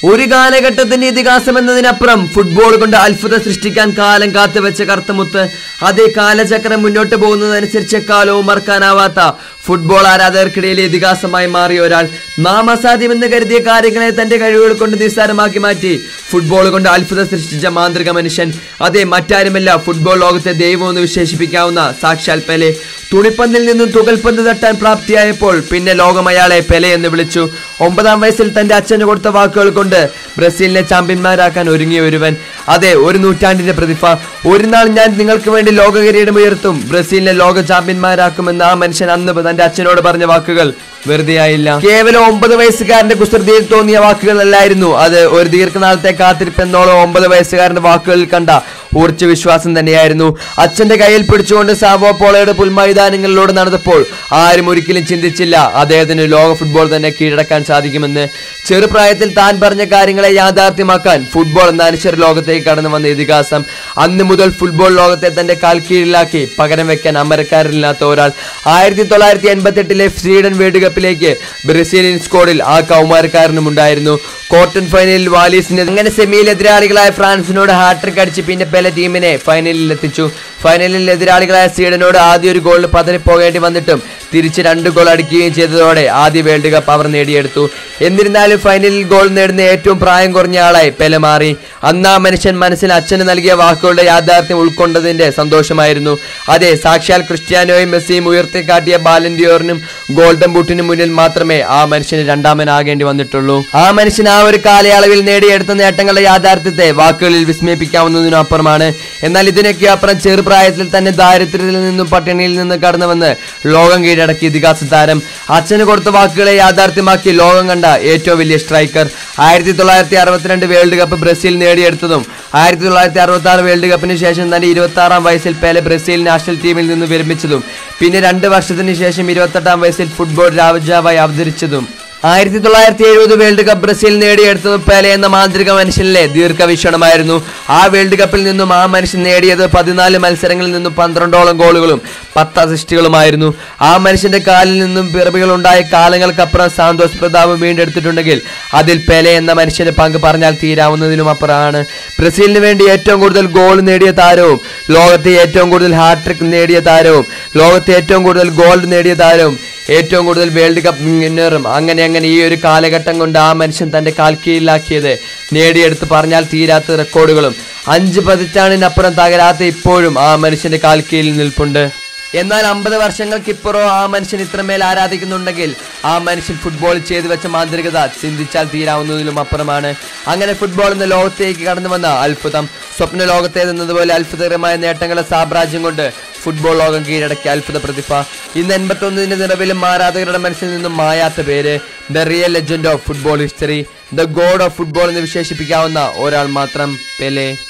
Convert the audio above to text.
ഒരു കാലഘട്ടത്തിന്റെ ഇതിഹാസം എന്നതിനപ്പുറം ഫുട്ബോൾ കൊണ്ട് അത്ഭുതം സൃഷ്ടിക്കാൻ കാലം കാത്തുവെച്ച കറുത്തമുത്ത് അതേ കാലചക്രം മുന്നോട്ട് പോകുന്നതനുസരിച്ച് കാലവും മറക്കാനാവാത്ത ഫുട്ബോൾ ആരാധകർക്കിടയിലെ ഇതിഹാസമായി മാറിയ ഒരാൾ നാം അസാധ്യമെന്ന് കരുതിയ കാര്യങ്ങളെ തന്റെ കഴിവുകൾ കൊണ്ട് നിസ്സാരമാക്കി മാറ്റി ഫുട്ബോൾ കൊണ്ട് അത്ഭുതം സൃഷ്ടിച്ച മാന്ത്രിക മനുഷ്യൻ അതേ മറ്റാരുമല്ല ഫുട്ബോൾ ലോകത്തെ ദൈവം എന്ന് വിശേഷിപ്പിക്കാവുന്ന സാക്ഷാൽ പെലെ തുണിപ്പന്തിൽ നിന്നും തുകൽപ്പന്ത് തട്ടാൻ പ്രാപ്തിയായപ്പോൾ പിന്നെ ലോകം അയാളെ പെലെ എന്ന് വിളിച്ചു ഒമ്പതാം വയസ്സിൽ തന്റെ അച്ഛന് കൊടുത്ത വാക്കുകൾ കൊണ്ട് ബ്രസീലിനെ ചാമ്പ്യന്മാരാക്കാൻ ഒരുങ്ങിയ ഒരുവൻ അതെ ഒരു നൂറ്റാണ്ടിന്റെ പ്രതിഭ ഒരു നാൾ ഞാൻ നിങ്ങൾക്ക് വേണ്ടി ലോക കിരീടം ഉയർത്തും ബ്രസീലിനെ ലോക ചാമ്പ്യന്മാരാക്കുമെന്ന് ആ മനുഷ്യൻ അന്ന് തന്റെ അച്ഛനോട് പറഞ്ഞ വാക്കുകൾ വെറുതെയായില്ല കേവലം ഒമ്പത് വയസ്സുകാരന്റെ കുസൃതിയിൽ തോന്നിയ വാക്കുകളല്ലായിരുന്നു അത് ഒരു ദീർഘനാളത്തെ കാത്തിരിപ്പെന്നോളം ഒമ്പത് വയസ്സുകാരന്റെ വാക്കുകളിൽ കണ്ട ഊർജ്ജ വിശ്വാസം തന്നെയായിരുന്നു അച്ഛന്റെ കയ്യിൽ പിടിച്ചുകൊണ്ട് സാവോ പോളയുടെ പുൽമൈതാനങ്ങളിലൂടെ നടന്നപ്പോൾ ആരും ഒരിക്കലും ചിന്തിച്ചില്ല അദ്ദേഹത്തിന് ലോക ഫുട്ബോൾ തന്നെ കീഴടക്കാൻ സാധിക്കുമെന്ന് ചെറുപ്രായത്തിൽ താൻ പറഞ്ഞ കാര്യങ്ങളെ യാഥാർത്ഥ്യമാക്കാൻ ഫുട്ബോൾ എന്ന അനിശ്വര ലോകത്തേക്ക് കടന്നു വന്ന ഇതിഹാസം അന്ന് മുതൽ ഫുട്ബോൾ ലോകത്തെ തന്റെ കാൽ കീഴിലാക്കി പകരം വെക്കാൻ അമരക്കാരില്ലാത്ത ഒരാൾ ആയിരത്തി തൊള്ളായിരത്തി എൺപത്തി എട്ടിലെ സ്വീഡൻ വേൾഡ് കപ്പിലേക്ക് ബ്രസീലിയൻ സ്ക്വാഡിൽ ആ കൗമാരക്കാരനും ഉണ്ടായിരുന്നു ക്വാർട്ടർ ഫൈനലിൽ വാലീസിന് അങ്ങനെ സെമിയിൽ എതിരാളികളായ ഫ്രാൻസിനോട് ഹാട്രിക് അടിച്ച് പിന്നെ പെല ടീമിനെ ഫൈനലിൽ എത്തിച്ചു ഫൈനലിൽ എതിരാളികളായ സ്വീഡനോട് ആദ്യ ഒരു ഗോളിൽ പതറിപ്പോകേണ്ടി വന്നിട്ടും തിരിച്ച് രണ്ട് ഗോൾ അടിക്കുകയും ചെയ്തതോടെ ആദ്യ വേൾഡ് കപ്പ് അവർ നേടിയെടുത്തു എന്നിരുന്നാലും ഫൈനലിൽ ഗോൾ നേടുന്ന ഏറ്റവും പ്രായം കുറഞ്ഞ ആളായി പെല മാറി അന്ന് ആ മനുഷ്യൻ മനസ്സിൽ അച്ഛന് നൽകിയ വാക്കുകളുടെ യാഥാർത്ഥ്യം ഉൾക്കൊണ്ടതിന്റെ സന്തോഷമായിരുന്നു അതെ സാക്ഷാൽ ക്രിസ്ത്യാനോയും മെസ്സിയും ഉയർത്തിക്കാട്ടിയ ബാലൻഡിയോറിനും ഗോൾഡൻ ബൂട്ടിനും മുന്നിൽ മാത്രമേ ആ മനുഷ്യന് രണ്ടാമനാകേണ്ടി വന്നിട്ടുള്ളൂ ആ മനുഷ്യൻ ആ ഒരു കാലയളവിൽ നേടിയെടുത്ത നേട്ടങ്ങളുടെ യാഥാർത്ഥ്യത്തെ വാക്കുകളിൽ വിസ്മയിപ്പിക്കാവുന്നതിനും അപ്പുറമാണ് എന്നാൽ ഇതിനൊക്കെ അപ്പുറം ചെറുപ്രായത്തിൽ തന്നെ ദാരിദ്ര്യത്തിൽ നിന്നും പട്ടിണിയിൽ നിന്ന് കടന്നു വന്ന് ലോകം കീഴടക്കിയ ഇതിഹാസ താരം അച്ഛന് കൊടുത്ത വാക്കുകളെ യാഥാർത്ഥ്യമാക്കി ലോകം കണ്ട ഏറ്റവും വലിയ സ്ട്രൈക്കർ ആയിരത്തി തൊള്ളായിരത്തി അറുപത്തിരണ്ട് വേൾഡ് കപ്പ് ബ്രസീൽ നേടിയെടുത്തതും ആയിരത്തി തൊള്ളായിരത്തി അറുപത്തി ആറ് വേൾഡ് കപ്പിന് ശേഷം തന്നെ ഇരുപത്തി ആറാം വയസ്സിൽ പേലെ ബ്രസീൽ നാഷണൽ ടീമിൽ നിന്ന് വിരമിച്ചതും പിന്നെ രണ്ട് വർഷത്തിന് ശേഷം ഇരുപത്തെട്ടാം വയസ്സിൽ ഫുട്ബോൾ രാജാവായി അവതരിച്ചതും ആയിരത്തി തൊള്ളായിരത്തി എഴുപത് വേൾഡ് കപ്പ് ബ്രസീൽ നേടിയെടുത്തത് പെലെ എന്ന മാന്ത്രിക മനുഷ്യനിലെ ദീർഘവീക്ഷണമായിരുന്നു ആ വേൾഡ് കപ്പിൽ നിന്നും ആ മനുഷ്യൻ നേടിയത് പതിനാല് മത്സരങ്ങളിൽ നിന്നും പന്ത്രണ്ടോളം ഗോളുകളും പത്ത് അസിസ്റ്റുകളുമായിരുന്നു ആ മനുഷ്യന്റെ കാലിൽ നിന്നും പിറവികളുണ്ടായ കാലങ്ങൾക്കപ്പുറം സാന്തോസ് പ്രതാപ് വീണ്ടെടുത്തിട്ടുണ്ടെങ്കിൽ അതിൽ പെലെ എന്ന മനുഷ്യന്റെ പങ്ക് പറഞ്ഞാൽ തീരാവുന്നതിനും അപ്പുറമാണ് ബ്രസീലിന് വേണ്ടി ഏറ്റവും കൂടുതൽ ഗോൾ നേടിയ താരവും ലോകത്തെ ഏറ്റവും കൂടുതൽ ഹാട്രിക് നേടിയ താരവും ലോകത്തെ ഏറ്റവും കൂടുതൽ ഗോൾ നേടിയ താരവും ഏറ്റവും കൂടുതൽ വേൾഡ് കപ്പ് വിന്നറും അങ്ങനെ അങ്ങനെ ഈ ഒരു കാലഘട്ടം കൊണ്ട് ആ മനുഷ്യൻ തന്റെ കാൽ കീഴിലാക്കിയത് നേടിയെടുത്ത് പറഞ്ഞാൽ തീരാത്ത റെക്കോർഡുകളും അഞ്ച് പതിറ്റാണ്ടിനപ്പുറം തകരാത്ത ഇപ്പോഴും ആ മനുഷ്യന്റെ കാൽ കീഴിൽ നിൽപ്പുണ്ട് എന്നാൽ അമ്പത് വർഷങ്ങൾക്കിപ്പുറം ആ മനുഷ്യൻ ഇത്രമേൽ ആരാധിക്കുന്നുണ്ടെങ്കിൽ ആ മനുഷ്യൻ ഫുട്ബോൾ ചെയ്തു വെച്ച മാന്ത്രികത ചിന്തിച്ചാൽ തീരാവുന്നതിലും അപ്പുറമാണ് അങ്ങനെ ഫുട്ബോൾ എന്ന ലോകത്തേക്ക് കടന്നു വന്ന അത്ഭുതം സ്വപ്ന ലോകത്തേതെന്നതുപോലെ അത്ഭുതകരമായ നേട്ടങ്ങളുടെ സാമ്രാജ്യം കൊണ്ട് ഫുട്ബോൾ ലോകം കീഴടക്കിയ അത്ഭുത പ്രതിഭ ഇന്ന് എൺപത്തൊന്നിന്റെ നിറവിലും ആരാധകരുടെ മനസ്സിൽ നിന്നും മായാത്ത പേര് the real legend of football history the god of football എന്ന് വിശേഷിപ്പിക്കാവുന്ന ഒരാൾ മാത്രം പെലെ